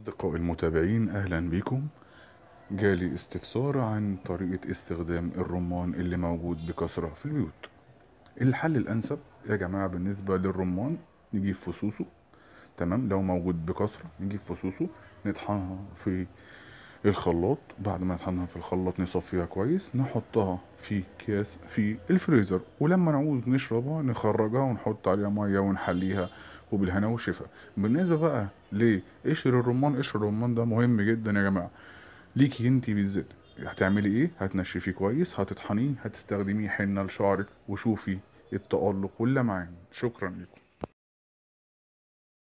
أصدقائي المتابعين أهلا بكم جالي استفسار عن طريقة استخدام الرمان اللي موجود بكثرة في البيوت الحل الأنسب يا جماعة بالنسبة للرمان نجيب فصوصه تمام لو موجود بكثرة نجيب فصوصه نطحنها في الخلاط بعد ما نطحنها في الخلاط نصفيها كويس نحطها في اكياس في الفريزر ولما نعوز نشربها نخرجها ونحط عليها ميه ونحليها وبالهنا والشفا بالنسبه بقى لقشر الرمان قشر الرمان ده مهم جدا يا جماعه ليكي انتي بالذات هتعملي ايه هتنشفيه كويس هتطحنيه هتستخدميه حنه لشعرك وشوفي التألق واللمعان شكرا لكم